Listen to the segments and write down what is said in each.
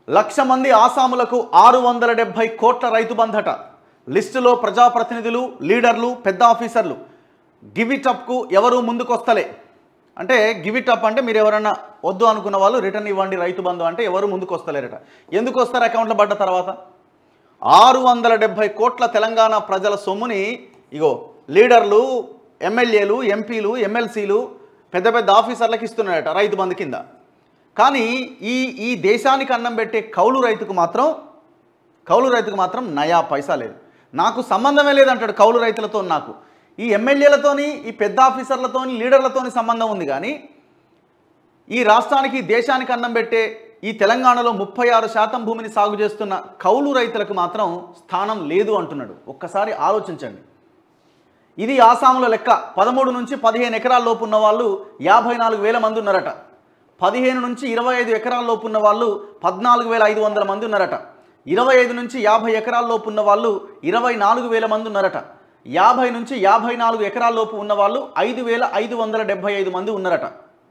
లక్ష మంది ఆసాములకు ఆరు వందల డెబ్బై కోట్ల రైతు బంధట లిస్టులో ప్రజాప్రతినిధులు లీడర్లు పెద్ద ఆఫీసర్లు గివ్ ఇట్ అప్కు ఎవరు ముందుకొస్తలే అంటే గివ్ ఇట్ అప్ అంటే మీరు ఎవరన్నా వద్దు అనుకున్న వాళ్ళు రిటర్న్ ఇవ్వండి రైతు బంధు అంటే ఎవరు ముందుకు వస్తలేరట ఎందుకు వస్తారు అకౌంట్లో పడ్డ తర్వాత ఆరు వందల డెబ్బై కోట్ల తెలంగాణ ప్రజల సొమ్ముని ఇగో లీడర్లు ఎమ్మెల్యేలు ఎంపీలు ఎమ్మెల్సీలు పెద్ద పెద్ద ఆఫీసర్లకు ఇస్తున్నారట రైతు బంధు కింద కానీ ఈ ఈ దేశానికి అన్నం పెట్టే కౌలు రైతుకు మాత్రం కౌలు రైతుకు మాత్రం నయా పైసా లేదు నాకు సంబంధమే లేదంటాడు కౌలు రైతులతో నాకు ఈ ఎమ్మెల్యేలతోని ఈ పెద్ద ఆఫీసర్లతోని లీడర్లతోని సంబంధం ఉంది కానీ ఈ రాష్ట్రానికి దేశానికి అన్నం పెట్టే ఈ తెలంగాణలో ముప్పై ఆరు శాతం భూమిని సాగు చేస్తున్న కౌలు రైతులకు మాత్రం స్థానం లేదు అంటున్నాడు ఒక్కసారి ఆలోచించండి ఇది ఆసాముల లెక్క పదమూడు నుంచి పదిహేను ఎకరాల లోపు ఉన్న వాళ్ళు యాభై నాలుగు వేల మంది ఉన్నారట పదిహేను నుంచి ఇరవై ఐదు ఎకరాల లోపు ఉన్న వాళ్ళు పద్నాలుగు వేల ఐదు వందల మంది ఉన్నారట ఇరవై ఐదు నుంచి యాభై ఎకరాల లోపు ఉన్న వాళ్ళు ఇరవై నాలుగు వేల మంది ఉన్నారట యాభై నుంచి యాభై నాలుగు ఎకరాల లోపు ఉన్న వాళ్ళు ఐదు వేల ఐదు వందల డెబ్బై ఐదు మంది ఉన్నారట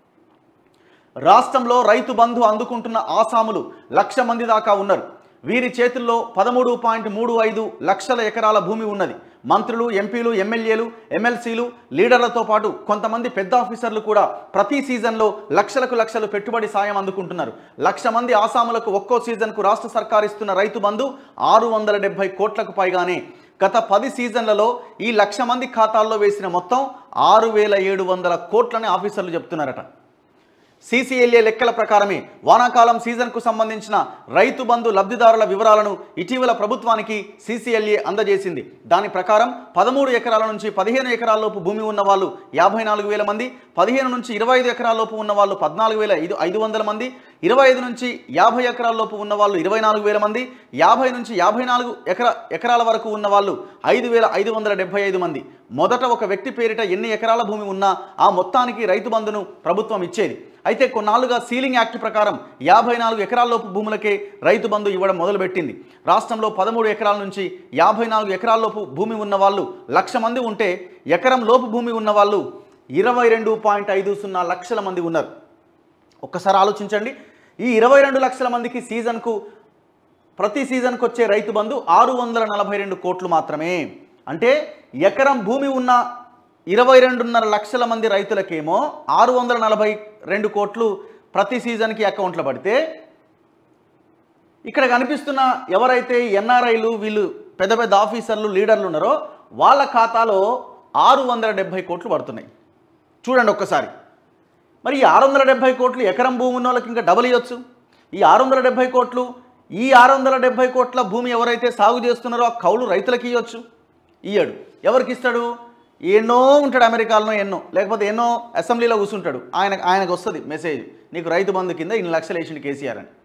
రాష్ట్రంలో రైతు బంధు అందుకుంటున్న ఆసాములు లక్ష మంది దాకా ఉన్నారు వీరి చేతుల్లో పదమూడు పాయింట్ మూడు ఐదు లక్షల ఎకరాల భూమి ఉన్నది మంత్రులు ఎంపీలు ఎమ్మెల్యేలు ఎమ్మెల్సీలు లీడర్లతో పాటు కొంతమంది పెద్ద ఆఫీసర్లు కూడా ప్రతి సీజన్లో లక్షలకు లక్షలు పెట్టుబడి సాయం అందుకుంటున్నారు లక్ష మంది ఆసాములకు ఒక్కో సీజన్కు రాష్ట్ర సర్కార్ ఇస్తున్న రైతు బంధు ఆరు వందల డెబ్బై కోట్లకు పైగానే గత పది సీజన్లలో ఈ లక్ష మంది ఖాతాల్లో వేసిన మొత్తం ఆరు వేల ఏడు వందల కోట్లని ఆఫీసర్లు చెప్తున్నారట సీసీఎల్ఏ లెక్కల ప్రకారమే వానాకాలం సీజన్కు సంబంధించిన రైతు బంధు లబ్ధిదారుల వివరాలను ఇటీవల ప్రభుత్వానికి సీసీఎల్ఏ అందజేసింది దాని ప్రకారం పదమూడు ఎకరాల నుంచి పదిహేను ఎకరాలలోపు భూమి ఉన్న వాళ్ళు యాభై నాలుగు వేల మంది పదిహేను నుంచి ఇరవై ఐదు ఎకరాలలోపు ఉన్న వాళ్ళు పద్నాలుగు వేల ఐదు ఐదు వందల మంది ఇరవై ఐదు నుంచి యాభై ఎకరాలలోపు ఉన్న వాళ్ళు ఇరవై నాలుగు వేల మంది యాభై నుంచి యాభై నాలుగు ఎకరా ఎకరాల వరకు ఉన్న వాళ్ళు ఐదు వేల ఐదు వందల డెబ్బై ఐదు మంది మొదట ఒక వ్యక్తి పేరిట ఎన్ని ఎకరాల భూమి ఉన్నా ఆ మొత్తానికి రైతు బంధును ప్రభుత్వం ఇచ్చేది అయితే కొన్నాళ్లుగా సీలింగ్ యాక్ట్ ప్రకారం యాభై నాలుగు ఎకరాల్లోపు భూములకే రైతు బంధు ఇవ్వడం మొదలుపెట్టింది రాష్ట్రంలో పదమూడు ఎకరాల నుంచి యాభై నాలుగు ఎకరాల్లోపు భూమి ఉన్న వాళ్ళు లక్ష మంది ఉంటే ఎకరం లోపు భూమి ఉన్న వాళ్ళు ఇరవై రెండు పాయింట్ ఐదు సున్నా లక్షల మంది ఉన్నారు ఒక్కసారి ఆలోచించండి ఈ ఇరవై రెండు లక్షల మందికి సీజన్కు ప్రతి సీజన్కి వచ్చే రైతు బంధు ఆరు వందల నలభై రెండు కోట్లు మాత్రమే అంటే ఎకరం భూమి ఉన్న ఇరవై రెండున్నర లక్షల మంది రైతులకేమో ఆరు వందల నలభై రెండు కోట్లు ప్రతి సీజన్కి అకౌంట్లో పడితే ఇక్కడ కనిపిస్తున్న ఎవరైతే ఎన్ఆర్ఐలు వీళ్ళు పెద్ద పెద్ద ఆఫీసర్లు లీడర్లు ఉన్నారో వాళ్ళ ఖాతాలో ఆరు వందల డెబ్బై కోట్లు పడుతున్నాయి చూడండి ఒక్కసారి మరి ఈ ఆరు వందల డెబ్బై కోట్లు ఎకరం భూమి ఉన్న వాళ్ళకి ఇంకా డబల్ ఇవ్వచ్చు ఈ ఆరు వందల డెబ్బై కోట్లు ఈ ఆరు వందల డెబ్బై కోట్ల భూమి ఎవరైతే సాగు చేస్తున్నారో ఆ కౌలు రైతులకి ఇవ్వచ్చు ఇయ్యడు ఎవరికి ఇస్తాడు ఎన్నో ఉంటాడు అమెరికాలో ఎన్నో లేకపోతే ఎన్నో అసెంబ్లీలో కూర్చుంటాడు ఆయన ఆయనకు వస్తుంది మెసేజ్ నీకు రైతు బంధు కింద ఇన్ని లక్షలు వేసిండు కేసీఆర్ అని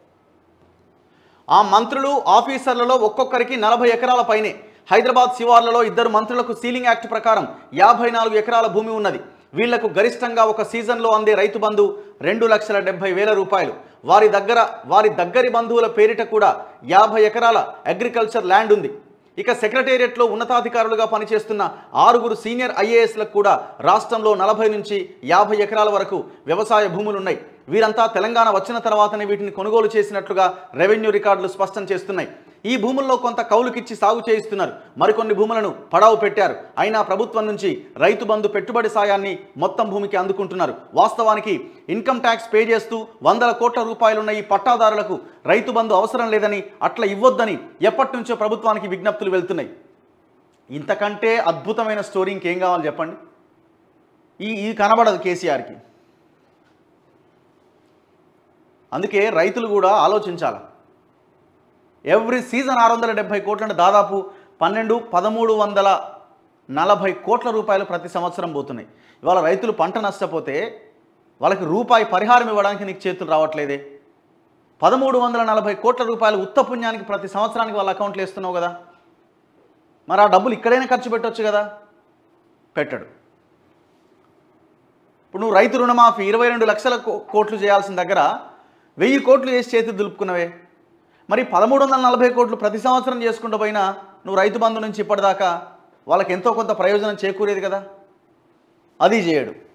ఆ మంత్రులు ఆఫీసర్లలో ఒక్కొక్కరికి నలభై ఎకరాల పైనే హైదరాబాద్ శివార్లలో ఇద్దరు మంత్రులకు సీలింగ్ యాక్ట్ ప్రకారం యాభై నాలుగు ఎకరాల భూమి ఉన్నది వీళ్లకు గరిష్టంగా ఒక సీజన్లో అందే రైతు బంధు రెండు లక్షల డెబ్బై వేల రూపాయలు వారి దగ్గర వారి దగ్గరి బంధువుల పేరిట కూడా యాభై ఎకరాల అగ్రికల్చర్ ల్యాండ్ ఉంది ఇక సెక్రటేరియట్లో ఉన్నతాధికారులుగా పనిచేస్తున్న ఆరుగురు సీనియర్ ఐఏఎస్లకు కూడా రాష్ట్రంలో నలభై నుంచి యాభై ఎకరాల వరకు వ్యవసాయ భూములు ఉన్నాయి వీరంతా తెలంగాణ వచ్చిన తర్వాతనే వీటిని కొనుగోలు చేసినట్లుగా రెవెన్యూ రికార్డులు స్పష్టం చేస్తున్నాయి ఈ భూముల్లో కొంత కౌలుకిచ్చి సాగు చేయిస్తున్నారు మరికొన్ని భూములను పడావు పెట్టారు అయినా ప్రభుత్వం నుంచి రైతు బంధు పెట్టుబడి సాయాన్ని మొత్తం భూమికి అందుకుంటున్నారు వాస్తవానికి ఇన్కమ్ ట్యాక్స్ పే చేస్తూ వందల కోట్ల రూపాయలున్న ఈ పట్టాదారులకు రైతు బంధు అవసరం లేదని అట్లా ఇవ్వొద్దని ఎప్పటి నుంచో ప్రభుత్వానికి విజ్ఞప్తులు వెళ్తున్నాయి ఇంతకంటే అద్భుతమైన స్టోరీ ఇంకేం కావాలి చెప్పండి ఈ ఈ కనబడదు కేసీఆర్కి అందుకే రైతులు కూడా ఆలోచించాలి ఎవ్రీ సీజన్ ఆరు వందల డెబ్బై కోట్లంటే దాదాపు పన్నెండు పదమూడు వందల నలభై కోట్ల రూపాయలు ప్రతి సంవత్సరం పోతున్నాయి ఇవాళ రైతులు పంట నష్టపోతే వాళ్ళకి రూపాయి పరిహారం ఇవ్వడానికి నీకు చేతులు రావట్లేదే పదమూడు వందల నలభై కోట్ల రూపాయలు ఉత్త పుణ్యానికి ప్రతి సంవత్సరానికి వాళ్ళ అకౌంట్లో వేస్తున్నావు కదా మరి ఆ డబ్బులు ఇక్కడైనా ఖర్చు పెట్టొచ్చు కదా పెట్టడు ఇప్పుడు నువ్వు రైతు రుణమాఫీ ఇరవై రెండు లక్షల కో- కోట్లు చేయాల్సిన దగ్గర వెయ్యి కోట్లు చేసి చేతి దులుపుకున్నవే మరి పదమూడు వందల నలభై కోట్లు ప్రతి సంవత్సరం చేసుకుంటూ పోయినా నువ్వు రైతు బంధు నుంచి ఇప్పటిదాకా వాళ్ళకి ఎంతో కొంత ప్రయోజనం చేకూరేది కదా అది చేయడు